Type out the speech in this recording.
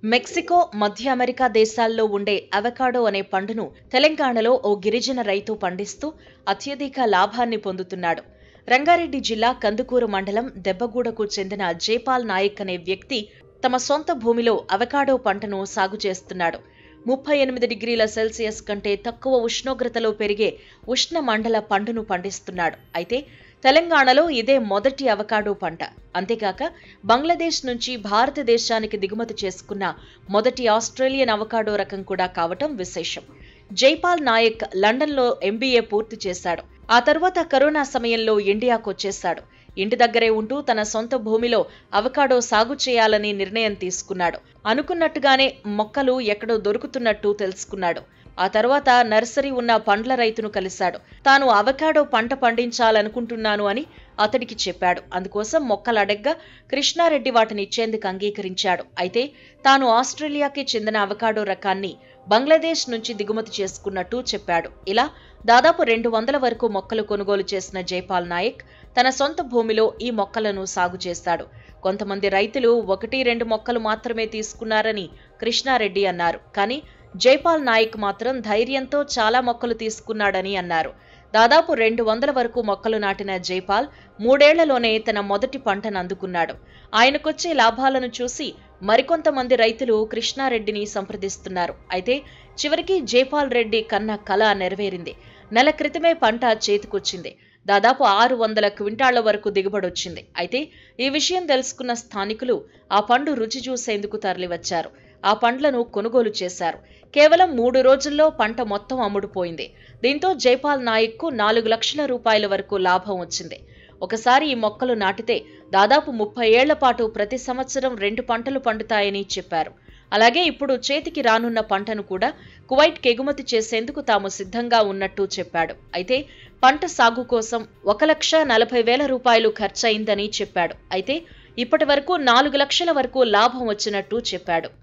Mexico మధ్య America దేశాల్లో ఉండే అవకాడో అనే పండును తెలంగాణలో ఓ గిరిజన రైతు పండిస్తూ అత్యధిక లాభాన్ని పొందుతున్నాడు రంగారెడ్డి జిల్లా కందుకూరు మండలం దెబ్బగూడకు చెందిన జేపాల్ నాయక్ అనే వ్యక్తి తమ సొంత భూమిలో అవకాడో పంటను సాగు చేస్తున్నాడు ముప్పై ఎనిమిది డిగ్రీల సెల్సియస్ కంటే తక్కువ ఉష్ణోగ్రతలో పెరిగే ఉష్ణ మండల పండును పండిస్తున్నాడు అయితే తెలంగాణలో ఇదే మొదటి అవకాడో పంట అంతేకాక బంగ్లాదేశ్ నుంచి భారతదేశానికి దిగుమతి చేసుకున్న మొదటి ఆస్ట్రేలియన్ అవకాడో రకం కూడా కావటం విశేషం జైపాల్ నాయక్ లండన్లో ఎంబీఏ పూర్తి చేశాడు ఆ తర్వాత కరోనా సమయంలో ఇండియాకు వచ్చేశాడు ఇంటి దగ్గరే ఉంటూ తన సొంత భూమిలో అవకాడో సాగు చేయాలని నిర్ణయం తీసుకున్నాడు అనుకున్నట్టుగానే మొక్కలు ఎక్కడో దొరుకుతున్నట్టు తెలుసుకున్నాడు ఆ తర్వాత నర్సరీ ఉన్న పండ్ల రైతును కలిశాడు తాను అవకాడో పంట పండించాలనుకుంటున్నాను అని అతడికి చెప్పాడు అందుకోసం మొక్కలు అడగ్గా కృష్ణారెడ్డి వాటిని ఇచ్చేందుకు అంగీకరించాడు అయితే తాను ఆస్ట్రేలియాకి చెందిన అవకాడో రకాన్ని బంగ్లాదేశ్ నుంచి దిగుమతి చేసుకున్నట్టు చెప్పాడు ఇలా దాదాపు రెండు వందల వరకు మొక్కలు కొనుగోలు చేసిన జైపాల్ నాయక్ తన సొంత భూమిలో ఈ మొక్కలను సాగు చేశాడు కొంతమంది రైతులు ఒకటి రెండు మొక్కలు మాత్రమే తీసుకున్నారని కృష్ణారెడ్డి అన్నారు కానీ జైపాల్ నాయక్ మాత్రం ధైర్యంతో చాలా మొక్కలు తీసుకున్నాడని అన్నారు దాదాపు రెండు వందల వరకు మొక్కలు నాటిన జైపాల్ మూడేళ్లలోనే తన మొదటి పంటను అందుకున్నాడు ఆయనకొచ్చే లాభాలను చూసి మరికొంతమంది రైతులు కృష్ణారెడ్డిని సంప్రదిస్తున్నారు అయితే చివరికి జైపాల్ రెడ్డి కన్న కళ నెరవేరింది నెల క్రితమే పంట చేతికొచ్చింది దాదాపు ఆరు వందల క్వింటాళ్ల వరకు దిగుబడొచ్చింది అయితే ఈ విషయం తెలుసుకున్న స్థానికులు ఆ పండు రుచి చూసేందుకు తరలివచ్చారు ఆ పండ్లను కొనుగోలు చేశారు కేవలం మూడు రోజుల్లో పంట మొత్తం అమ్ముడుపోయింది దీంతో జైపాల్ నాయక్కు నాలుగు లక్షల రూపాయల వరకు లాభం వచ్చింది ఒకసారి ఈ మొక్కలు నాటితే దాదాపు ముప్పై ఏళ్ల పాటు ప్రతి సంవత్సరం రెండు పంటలు పండుతాయని చెప్పారు అలాగే ఇప్పుడు చేతికి రానున్న పంటను కూడా కువైట్కి ఎగుమతి చేసేందుకు తాము సిద్ధంగా ఉన్నట్టు చెప్పాడు అయితే పంట సాగు కోసం ఒక లక్ష నలభై వేల రూపాయలు ఖర్చయిందని చెప్పాడు అయితే ఇప్పటి వరకు నాలుగు లక్షల వరకు లాభం వచ్చినట్టు చెప్పాడు